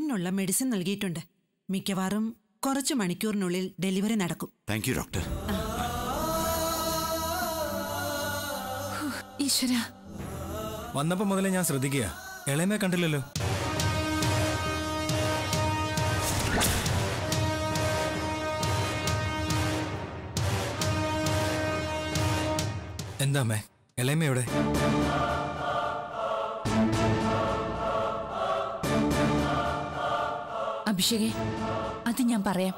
പെയിനുള്ള medicine നൽകിയിട്ടുണ്ട് മിക്കവാറും കുറച്ച് മണിക്കൂറിനുള്ളിൽ ഡെലിവറി നടക്കും താങ്ക് യു ഡോക്ടർ ഈശ്വര വന്നപ്പോ മുതലേ ഞാൻ ശ്രദ്ധിക്കുക ഇളയമേ കണ്ടില്ലല്ലോ എന്താ അമ്മേ ഇളയമ എവിടെ അഭിഷേകെ അത് ഞാൻ പറയാം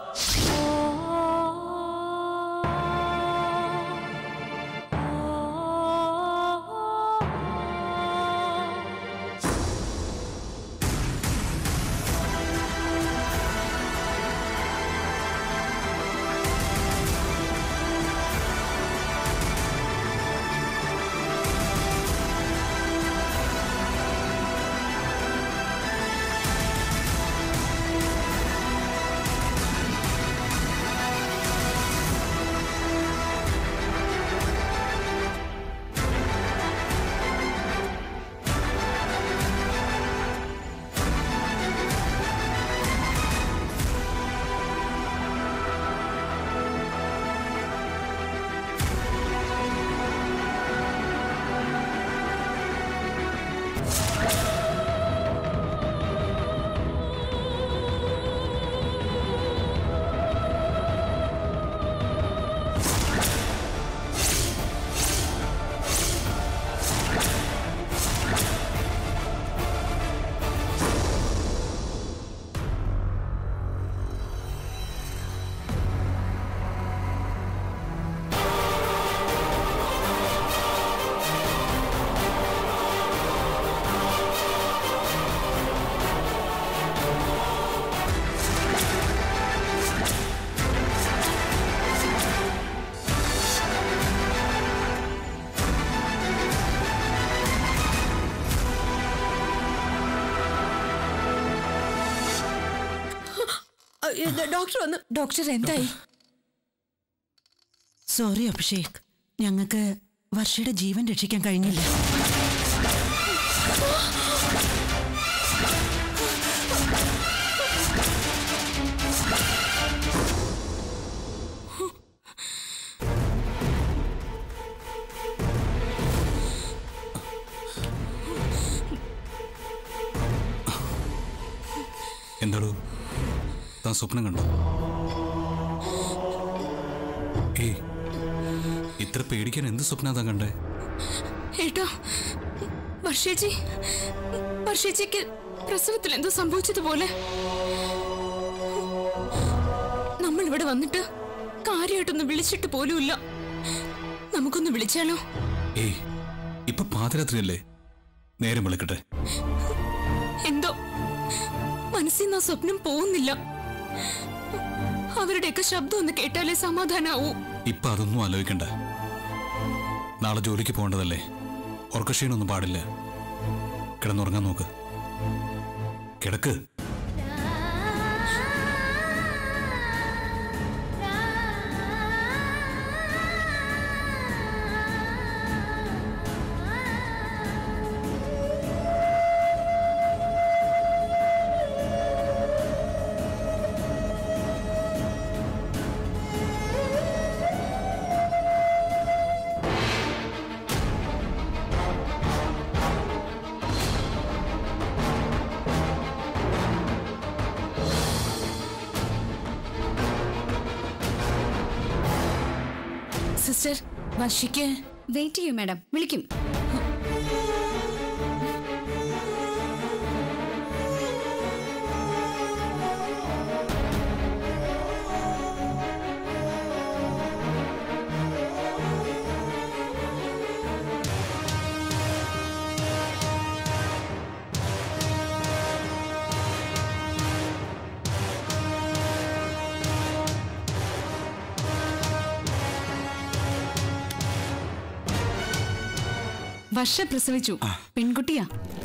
ഡോക്ടർ വന്ന് ഡോക്ടർ എന്തായി സോറി അഭിഷേക് ഞങ്ങൾക്ക് വർഷയുടെ ജീവൻ രക്ഷിക്കാൻ കഴിഞ്ഞില്ല എന്താടോ താൻ സ്വപ്നം കണ്ടോ ഏയ് ഇത്ര പേടിക്കാൻ എന്ത് സ്വപ്ന താൻ കണ്ടേ ഏട്ടോ വർഷേച്ചി വർഷേച്ചിക്ക് പ്രസവത്തിൽ എന്തോ സംഭവിച്ചതുപോലെ നമ്മൾ ഇവിടെ വന്നിട്ട് കാര്യമായിട്ടൊന്ന് വിളിച്ചിട്ട് പോലുമില്ല നമുക്കൊന്ന് വിളിച്ചാലോ ഏയ് ഇപ്പൊ പാതിരാത്രിയല്ലേ നേരം വിളിക്കട്ടെ എന്തോ മനസ്സിൽ നിന്ന് ആ സ്വപ്നം പോകുന്നില്ല അവരുടെയൊക്കെ ശബ്ദം ഒന്ന് കേട്ടാലേ സമാധാനാവൂ ഇപ്പൊ അതൊന്നും ആലോചിക്കണ്ട നാളെ ജോലിക്ക് പോകേണ്ടതല്ലേ ഉറക്കക്ഷീണൊന്നും പാടില്ല കിടന്നുറങ്ങാൻ നോക്ക് കിടക്ക് സിസ്റ്റർ വർഷയ്ക്ക് വെയിറ്റ് ചെയ്യൂ മാഡം വിളിക്കും വർഷ പ്രസവിച്ചു പെൺകുട്ടിയാ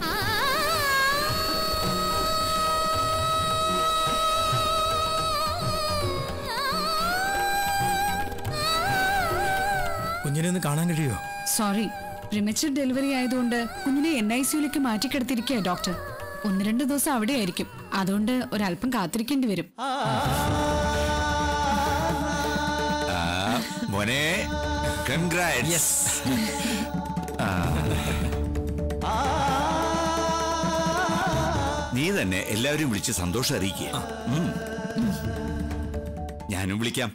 കുഞ്ഞിനെ ഒന്ന് കാണാൻ കഴിയുമോ സോറി പ്രിമച്ചർ ഡെലിവറി ആയതുകൊണ്ട് കുഞ്ഞിനെ എൻ ഐ സിയിലേക്ക് മാറ്റിക്കിടത്തിരിക്കുക ഡോക്ടർ ഒന്ന് രണ്ട് ദിവസം അവിടെ ആയിരിക്കും അതുകൊണ്ട് ഒരല്പം കാത്തിരിക്കേണ്ടി വരും ആ, മോനെ കൺഗ്രാറ്റ്സ് നീ തന്നെ എല്ലാവരും വിളിച്ച് സന്തോഷം അറിയിക്കുക ഉം. ഞാനും വിളിക്കാം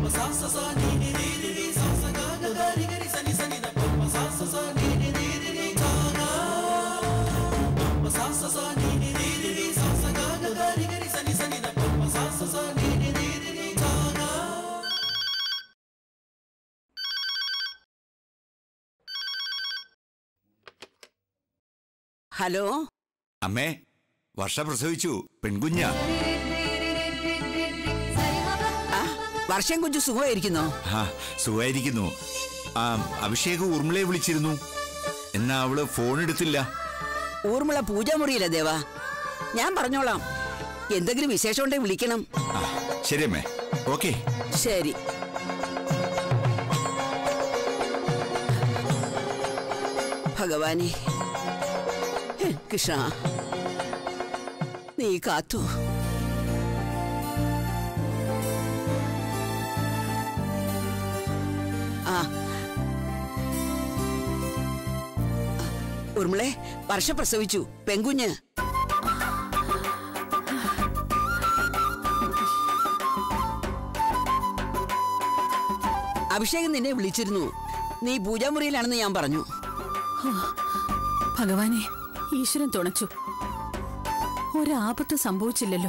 ഹലോ അമ്മേ വർഷ പ്രസവിച്ചു പെൺകുഞ്ഞാ ആ വർഷം കുഞ്ചു സുഖമായിരിക്കുന്നോ ആ സുഖമായിരിക്കുന്നു ആ അഭിഷേക് ഉർമിളയെ വിളിച്ചിരുന്നു എന്നാ അവള് ഫോൺ എടുത്തില്ല ഊർമിള പൂജാമുറിയില്ല ദേവാ ഞാൻ പറഞ്ഞോളാം എന്തെങ്കിലും വിശേഷം ഉണ്ടെങ്കിൽ വിളിക്കണം ആ ശരി അമ്മേ ഓക്കെ ശരി ഭഗവാനെ ഹേ, കൃഷ്ണ നീ കാത്തു ആ ഉർമിളെ വർഷ പ്രസവിച്ചു പെങ്കുഞ്ഞ് അഭിഷേകൻ നിന്നെ വിളിച്ചിരുന്നു നീ പൂജാമുറിയിലാണെന്ന് ഞാൻ പറഞ്ഞു ഭഗവാനെ ഈശ്വരൻ തുണച്ചു ഒരാപത്ത് സംഭവിച്ചില്ലല്ലോ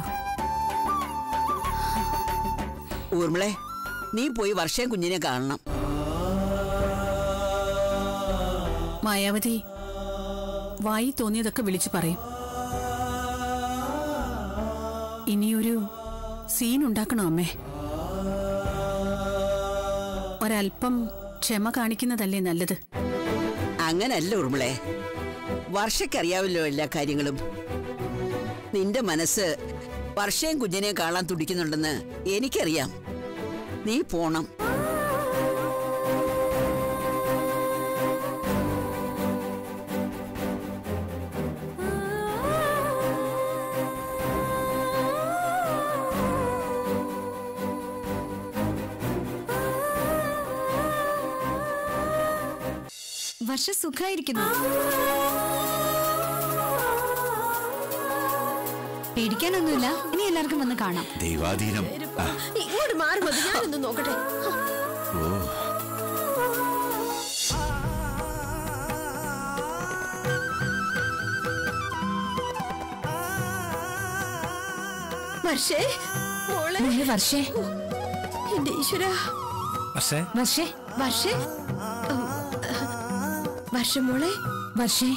ഊർമിളെ നീ പോയി വർഷം കുഞ്ഞിനെ കാണണം മായാവതി വായി തോന്നിയതൊക്കെ വിളിച്ചു പറയും ഇനിയൊരു സീൻ ഉണ്ടാക്കണോ അമ്മേ ഒരല്പം ക്ഷമ കാണിക്കുന്നതല്ലേ നല്ലത് അങ്ങനല്ല ഉർമിളെ വർഷക്കറിയാവല്ലോ എല്ലാ കാര്യങ്ങളും നിന്റെ മനസ്സ് വർഷയും കുഞ്ഞിനെ കാണാൻ തുടിക്കുന്നുണ്ടെന്ന് എനിക്കറിയാം നീ പോണം വർഷ സുഖായിരിക്കുന്നു പേടിക്കാനൊന്നുമില്ല ഇനി എല്ലാവർക്കും വന്ന് കാണാം ദൈവാധീനം ആ, ഇങ്ങോട്ട് മാറി മതി ഞാനൊന്ന് നോക്കട്ടെ ഓ വർഷേ മോളെ മോളെ വർഷേ എന്റെ ഈശ്വര പക്ഷേ വർഷേ വർഷേ ഉം, വർഷ മോളെ വർഷേ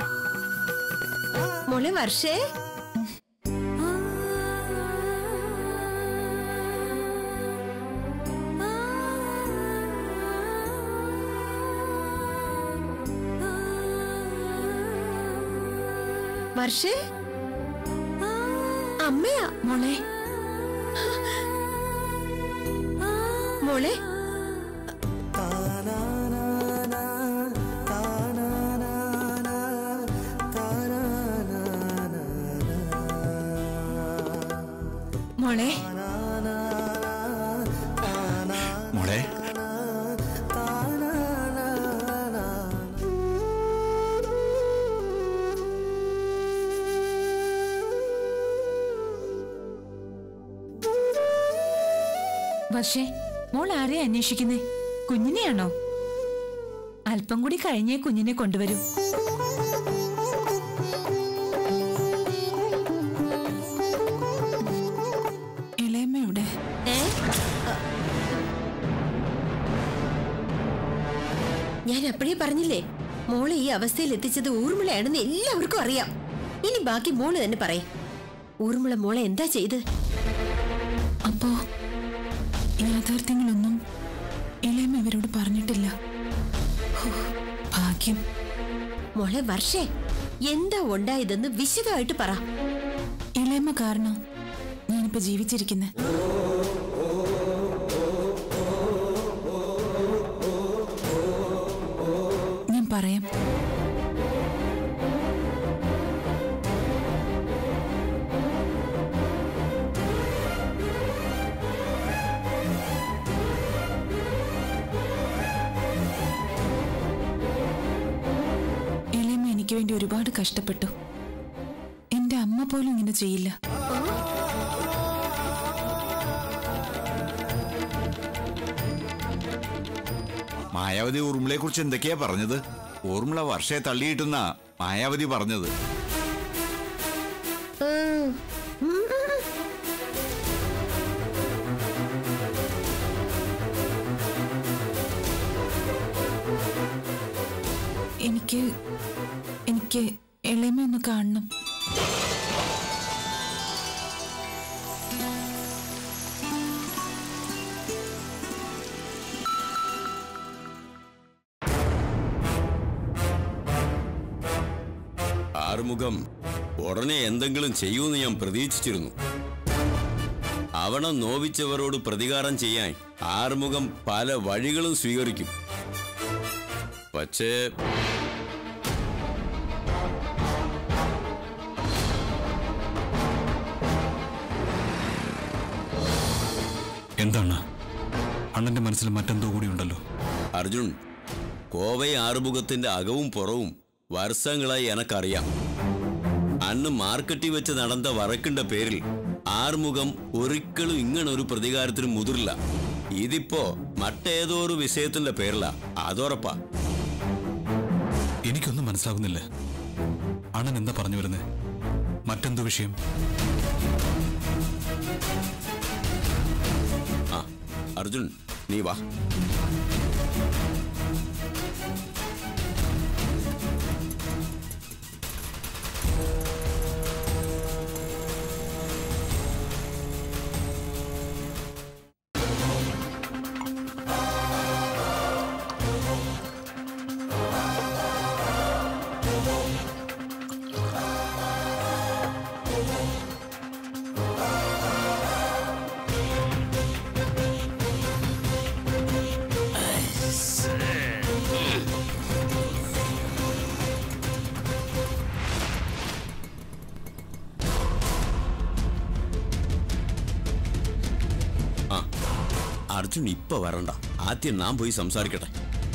മോളെ വർഷേ വർഷേ അമ്മയാ മോളെ മോളെ മോളെ മോളെ പക്ഷേ മോൾ ആരെ അന്വേഷിക്കുന്നേ കുഞ്ഞിനെയാണോ അല്പം കൂടി കഴിഞ്ഞേ കുഞ്ഞിനെ കൊണ്ടുവരൂ ഇളയമ്മയുടെ ഞാൻ അപ്പോഴേ പറഞ്ഞില്ലേ മോളെ ഈ അവസ്ഥയിൽ എത്തിച്ചത് ഊർമിളയാണെന്ന് എല്ലാവർക്കും അറിയാം ഇനി ബാക്കി മോള് തന്നെ പറയും ഊർമിള മോളെ എന്താ ചെയ്ത് അപ്പോ യാഥാർത്ഥ്യങ്ങളൊന്നും ഇളയമ്മ ഇവരോട് പറഞ്ഞിട്ടില്ല ഹോ, ഭാഗ്യം മോളെ വർഷേ എന്താ ഉണ്ടായതെന്ന് വിശദമായിട്ട് പറ ഇളയമ്മ കാരണം ഞാനിപ്പോ ജീവിച്ചിരിക്കുന്നത് ഞാൻ പറയാം എനിക്ക് വേണ്ടി ഒരുപാട് കഷ്ടപ്പെട്ടു എന്റെ അമ്മ പോലും ഇങ്ങനെ ചെയ്യില്ല മായാവതി ഊർമിളയെ കുറിച്ച് എന്തൊക്കെയാ പറഞ്ഞത് ഊർമിള വർഷയെ തള്ളിയിട്ടുന്ന മായാവതി പറഞ്ഞത് എനിക്ക് എനിക്ക് ഇളയമ ഒന്ന് കാണണം ആറുമുഖം ഉടനെ എന്തെങ്കിലും ചെയ്യുമെന്ന് ഞാൻ പ്രതീക്ഷിച്ചിരുന്നു അവണം നോവിച്ചവരോട് പ്രതികാരം ചെയ്യാൻ ആറുമുഖം പല വഴികളും സ്വീകരിക്കും പക്ഷേ എന്താണ് അണ്ണന്റെ മനസ്സിൽ മറ്റെന്തോ കൂടി ഉണ്ടല്ലോ അർജുൻ കോവൈ ആറുമുഖത്തിന്റെ അകവും പുറവും വർഷങ്ങളായി എനക്കറിയാം അന്ന് മാർക്കറ്റിൽ വെച്ച് നടന്ന വറക്കിന്റെ പേരിൽ ആറുമുഖം ഒരിക്കലും ഇങ്ങനെ ഒരു പ്രതികാരത്തിന് മുതിരില്ല ഇതിപ്പോ മറ്റേതോ ഒരു വിഷയത്തിന്റെ പേരില അതുറപ്പാ എനിക്കൊന്നും മനസ്സിലാകുന്നില്ല അണ്ണൻ എന്താ പറഞ്ഞു വരുന്നത് മറ്റെന്തോ വിഷയം ആ അർജുൻ നീ വാ ആ അർജുൻ ഇപ്പൊ വരണ്ട ആദ്യം ഞാൻ പോയി സംസാരിക്കട്ടെ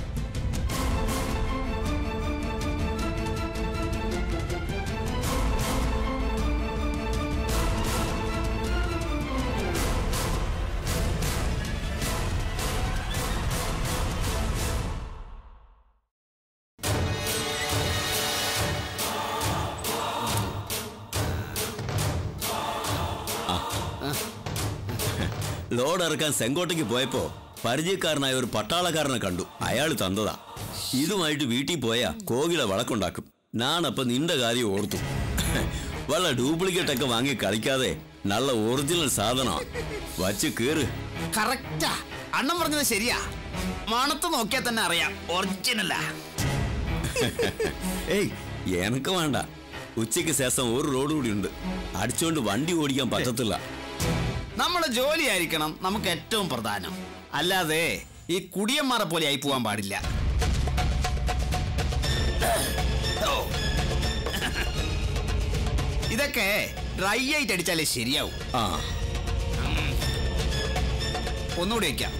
ലോഡ് ഇറക്കാൻ സെങ്കോട്ടയ്ക്ക് പോയപ്പോ പരിചയക്കാരനായ ഒരു പട്ടാളക്കാരനെ കണ്ടു അയാൾ തന്നതാ ഇതുമായിട്ട് വീട്ടിൽ പോയാ കോകില വളക്കുണ്ടാക്കും ഞാനപ്പൊ നിന്റെ കാര്യം ഓർത്തു വല്ല ഡ്യൂപ്ലിക്കേറ്റ് ഒക്കെ വാങ്ങി കളിക്കാതെ നല്ല ഒറിജിനൽ സാധന വച്ച് കേറ് കറക്റ്റാ അണ്ണൻ പറഞ്ഞത് ശരിയാ മണത്ത് നോക്കിയാൽ തന്നെ അറിയാം ഒറിജിനലാ ഏയ് എനക്ക് വേണ്ട ഉച്ചയ്ക്ക് ശേഷം ഒരു റോഡ് കൂടി ഉണ്ട് അടിച്ചുകൊണ്ട് വണ്ടി ഓടിക്കാൻ പറ്റത്തില്ല നമ്മുടെ ജോലി ആയിരിക്കണം നമുക്ക് ഏറ്റവും പ്രധാനം അല്ലാതെ ഈ കുടിയന്മാരെ പോലെ ആയി പോവാൻ പാടില്ല ഓ. ഇതൊക്കെ ഡ്രൈ ആയിട്ട് അടിച്ചാലേ ശരിയാവും ആ ഒന്നുകൂടി വയ്ക്കാം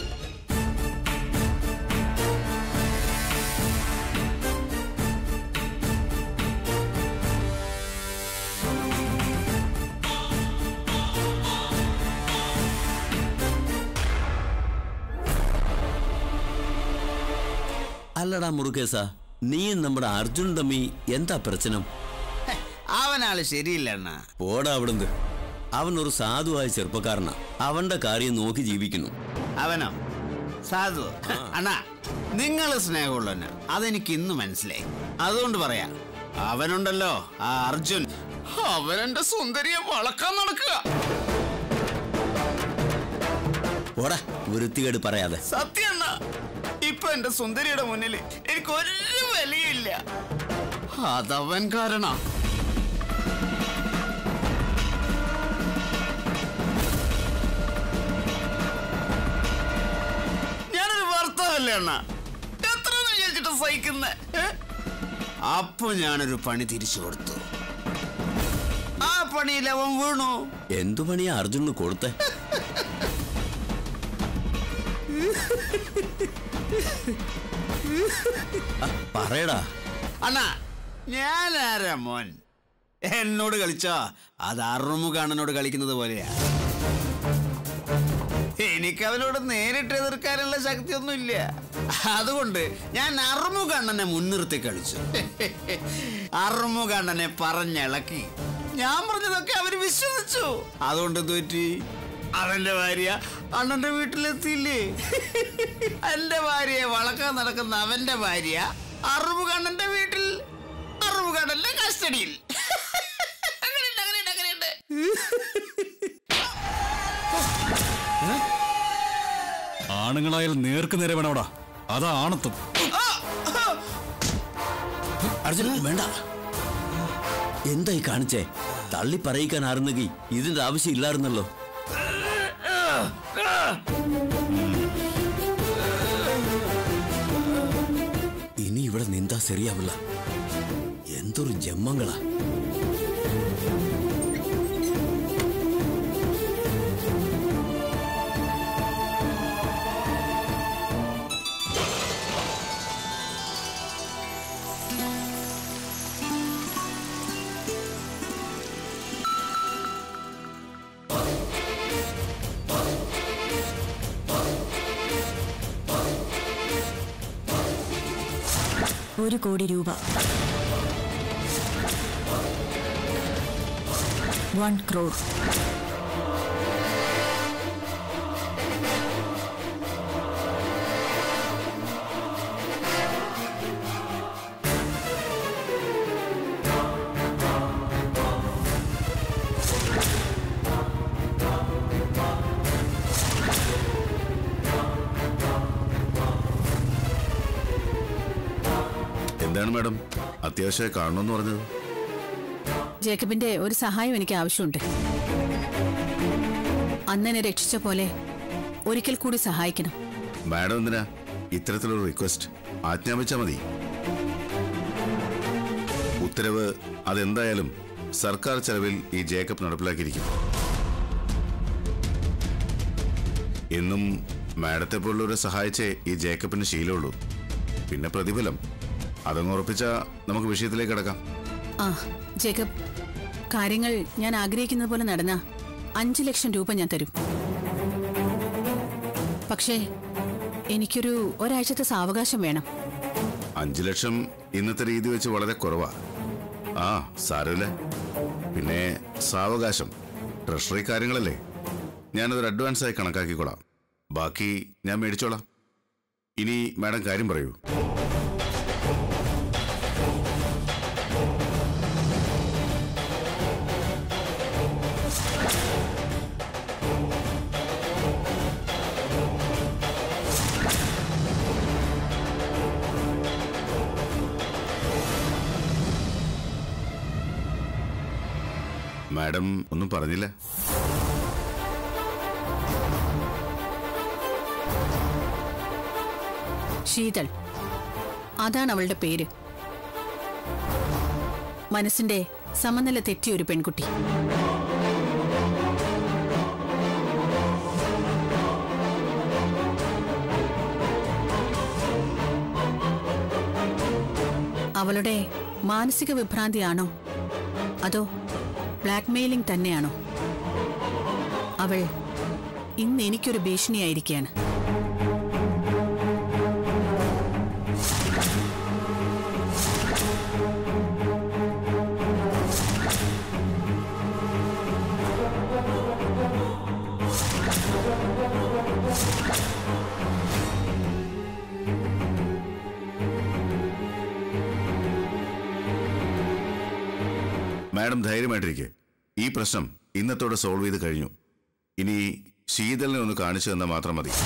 അല്ലടാ മുറുകേസ നീയും നമ്മുടെ അർജുൻ തമ്മി എന്താ പ്രശ്നം അവനാള് ശരിയില്ല അണ്ണ പോടാ അവിടുന്ന് അവൻ ഒരു സാധുവായ ചെറുപ്പക്കാരനാ അവന്റെ കാര്യം നോക്കി ജീവിക്കുന്നു അവനോ സാധു അണ്ണാ നിങ്ങൾ സ്നേഹമുള്ളവന് അതെനിക്ക് ഇന്ന് മനസ്സിലായി അതുകൊണ്ട് പറയാ അവനുണ്ടല്ലോ ആ അർജുൻ അവനെന്റെ സുന്ദരിയെ വളക്കാൻ നടക്കുക പോടാ വൃത്തികേട് പറയാതെ സത്യം അണ്ണാ ഇപ്പൊ എന്റെ സുന്ദരിയുടെ മുന്നിൽ എനിക്ക് ഒരു വിലയില്ല അതവൻ കാരണ ഞാനൊരു ഭർത്താവല്ലേ അണ്ണ എത്ര വിചാരിച്ചിട്ട് സഹിക്കുന്നേ അപ്പൊ ഞാനൊരു പണി തിരിച്ചു കൊടുത്തു ആ പണിയിൽ അവൻ വീണു എന്തു പണിയാ അർജുനന് കൊടുത്തേ ആ, പറയടാ അണ്ണാ ഞാനാരാ മോൻ എന്നോട് കളിച്ചാ അത് അറുമുഖാണനോട് കളിക്കുന്നത് പോലെയാ എനിക്ക് അവനോട് നേരിട്ട് എതിർക്കാനുള്ള ശക്തിയൊന്നുമില്ല അതുകൊണ്ട് ഞാൻ അറുമുഖണ്ണനെ മുൻനിർത്തി കളിച്ചു അറുമുഖണ്ണനെ പറഞ്ഞിളക്കി ഞാൻ പറഞ്ഞതൊക്കെ അവര് വിശ്വസിച്ചു അതുകൊണ്ട് എന്ത് പറ്റി അവന്റെ ഭാര്യ അണ്ണന്റെ വീട്ടിലെത്തിയില്ലേ എന്റെ ഭാര്യയെ വളക്കാൻ നടക്കുന്ന അവന്റെ ഭാര്യ അറുമുഖണ്ണന്റെ വീട്ടിൽ അറുമുഖണ്ണന്റെ കസ്റ്റഡിയിൽ അങ്ങനെയുണ്ട് അങ്ങനെയുണ്ട് അങ്ങനെയുണ്ട് ആണുങ്ങളായാൽ നേർക്ക് നേരെ വേണോടാ അതാ ആണത്വം അർജുന വേണ്ട എന്തായി കാണിച്ചേ തള്ളി പറയിക്കാൻ ആയിരുന്നെങ്കിൽ ഇതിന്റെ ആവശ്യം ഇല്ലായിരുന്നല്ലോ ഇനി ഇവിടെ നിന്താ ശരിയാവില്ല എന്തൊരു ജന്മങ്ങളാ ഒരു കോടി രൂപ വൺ ക്രോർ എന്താണ് മാഡം അത്യാവശ്യമായി കാണണമെന്ന് പറഞ്ഞത് ജേക്കബിന്റെ ഒരു സഹായം എനിക്ക് ആവശ്യമുണ്ട് അന്നെന്നെ രക്ഷിച്ച പോലെ ഒരിക്കൽ കൂടി സഹായിക്കണം മാഡം എന്തിനാ ഇത്തരത്തിലൊരു റിക്വസ്റ്റ് ആജ്ഞാപിച്ചാൽ മതി ഉത്തരവ് അതെന്തായാലും സർക്കാർ ചെലവിൽ ഈ ജേക്കബ് നടപ്പിലാക്കിയിരിക്കും എന്നും മാഡത്തെ പോലുള്ളവരെ സഹായിച്ചേ ഈ ജേക്കബിന് ശീലമുള്ളൂ പിന്നെ പ്രതിഫലം അതങ്ങ് ഉറപ്പിച്ചാ നമുക്ക് വിഷയത്തിലേക്ക് കിടക്കാം ആ ജേക്കബ് കാര്യങ്ങൾ ഞാൻ ആഗ്രഹിക്കുന്നത് പോലെ നടന്ന അഞ്ചു ലക്ഷം രൂപ ഞാൻ തരും പക്ഷേ എനിക്കൊരു ഒരാഴ്ചത്തെ സാവകാശം വേണം അഞ്ചു ലക്ഷം ഇന്നത്തെ രീതി വെച്ച് വളരെ കുറവാ ആ സാരമില്ല പിന്നെ സാവകാശം ട്രഷറി കാര്യങ്ങളല്ലേ ഞാനതൊരു അഡ്വാൻസ് ആയി കണക്കാക്കിക്കോളാം ബാക്കി ഞാൻ മേടിച്ചോളാം ഇനി മാഡം കാര്യം പറയൂ മാഡം ഒന്നും പറഞ്ഞില്ല ശീതൾ അതാണ് അവളുടെ പേര് മനസ്സിന്റെ സമനില തെറ്റിയ ഒരു പെൺകുട്ടി അവളുടെ മാനസിക വിഭ്രാന്തിയാണോ അതോ ബ്ലാക്ക്മെയിലിംഗ് തന്നെയാണോ അവൾ ഇന്ന് എനിക്കൊരു ഭീഷണിയായിരിക്കുകയാണ് മാഡം ധൈര്യമായിട്ടിരിക്കെ ഈ പ്രശ്നം ഇന്നത്തോടെ സോൾവ് ചെയ്ത് കഴിഞ്ഞു ഇനി ശീതളിനെ ഒന്ന് കാണിച്ചു തന്നാൽ മാത്രം മതി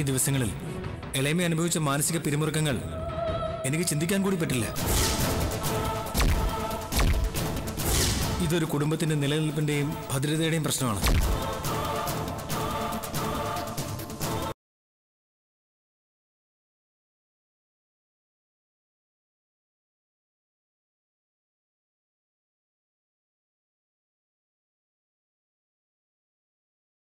ദിവസങ്ങളിൽ ഇളയമ അനുഭവിച്ച മാനസിക പിരിമുറുക്കങ്ങൾ എനിക്ക് ചിന്തിക്കാൻ കൂടി പറ്റില്ല ഇതൊരു കുടുംബത്തിന്റെ നിലനിൽപ്പിന്റെയും ഭദ്രതയുടെയും പ്രശ്നമാണ്